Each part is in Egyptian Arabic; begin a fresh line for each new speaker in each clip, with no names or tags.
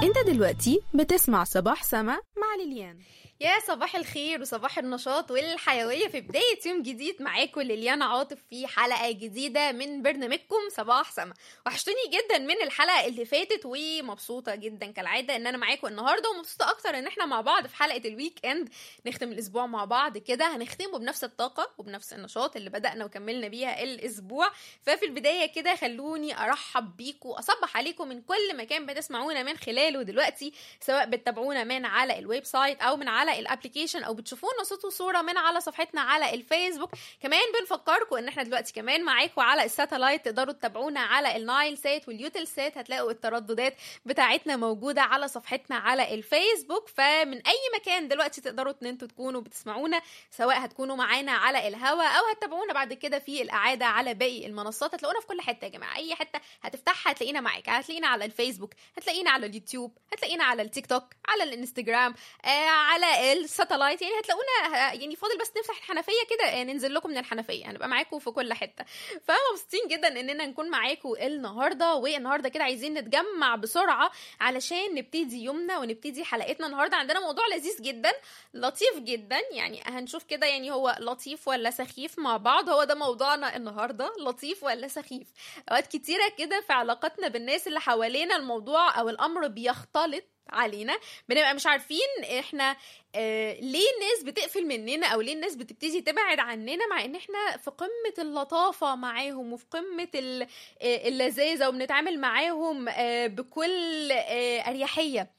انت دلوقتي بتسمع صباح سما مع ليليان
يا صباح الخير وصباح النشاط والحيوية في بداية يوم جديد معاكم ليليانا عاطف في حلقة جديدة من برنامجكم صباح سما وحشتوني جدا من الحلقة اللي فاتت ومبسوطة جدا كالعادة ان انا معاكم النهاردة ومبسوطة اكتر ان احنا مع بعض في حلقة الويك اند نختم الاسبوع مع بعض كده هنختمه بنفس الطاقة وبنفس النشاط اللي بدأنا وكملنا بيها الاسبوع ففي البداية كده خلوني ارحب بيكم اصبح عليكم من كل مكان بتسمعونا من خلاله دلوقتي سواء بتتابعونا من على الويب سايت او من على الابلكيشن او بتشوفونا صوت وصوره من على صفحتنا على الفيسبوك كمان بنفكركم ان احنا دلوقتي كمان معاكم على الساتلايت تقدروا تتابعونا على النايل سات واليوتل سات هتلاقوا الترددات بتاعتنا موجوده على صفحتنا على الفيسبوك فمن اي مكان دلوقتي تقدروا ان انتوا تكونوا بتسمعونا سواء هتكونوا معانا على الهوا او هتتابعونا بعد كده في الاعاده على باقي المنصات هتلاقونا في كل حته يا جماعه اي حته هتفتحها هتلاقينا معاك هتلاقينا على الفيسبوك هتلاقينا على اليوتيوب هتلاقينا على التيك توك على الانستجرام آه على الساتلايت يعني هتلاقونا آه، يعني فاضل بس نفتح الحنفيه كده آه، ننزل لكم من الحنفيه هنبقى معاكم في كل حته فمبسوطين جدا اننا نكون معاكم النهارده والنهارده كده عايزين نتجمع بسرعه علشان نبتدي يومنا ونبتدي حلقتنا النهارده عندنا موضوع لذيذ جدا لطيف جدا يعني هنشوف كده يعني هو لطيف ولا سخيف مع بعض هو ده موضوعنا النهارده لطيف ولا سخيف اوقات كتيره كده في علاقاتنا بالناس اللي حوالينا الموضوع او الامر بيختلط علينا بنبقى مش عارفين احنا آه ليه الناس بتقفل مننا او ليه الناس بتبتدي تبعد عننا مع ان احنا في قمة اللطافة معاهم وفي قمة ال- آه، اللذاذة وبنتعامل معاهم آه بكل آه اريحية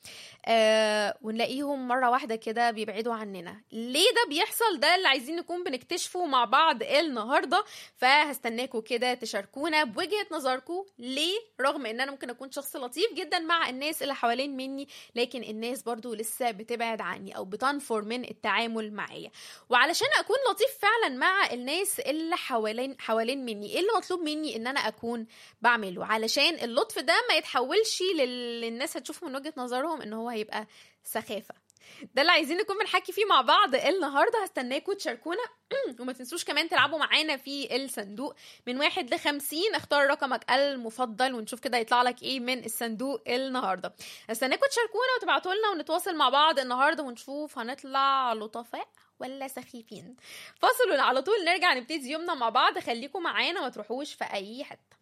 آه ونلاقيهم مرة واحدة كده بيبعدوا عننا ليه ده بيحصل ده اللي عايزين نكون بنكتشفه مع بعض النهاردة فهستناكم كده تشاركونا بوجهة نظركم ليه رغم ان انا ممكن اكون شخص لطيف جدا مع الناس اللي حوالين مني لكن الناس برضو لسه بتبعد عني او بتنفر من التعامل معايا وعلشان اكون لطيف فعلا مع الناس اللي حوالين حوالين مني ايه اللي مطلوب مني ان انا اكون بعمله علشان اللطف ده ما يتحولش لل- للناس هتشوفه من وجهة نظرهم ان هو هيبقى سخافة ده اللي عايزين نكون بنحكي فيه مع بعض النهارده هستناكم تشاركونا وما تنسوش كمان تلعبوا معانا في الصندوق من واحد لخمسين اختار رقمك المفضل ونشوف كده يطلع لك ايه من الصندوق النهارده استناكم تشاركونا وتبعتوا لنا ونتواصل مع بعض النهارده ونشوف هنطلع لطفاء ولا سخيفين فاصل على طول نرجع نبتدي يومنا مع بعض خليكم معانا ما تروحوش في اي حته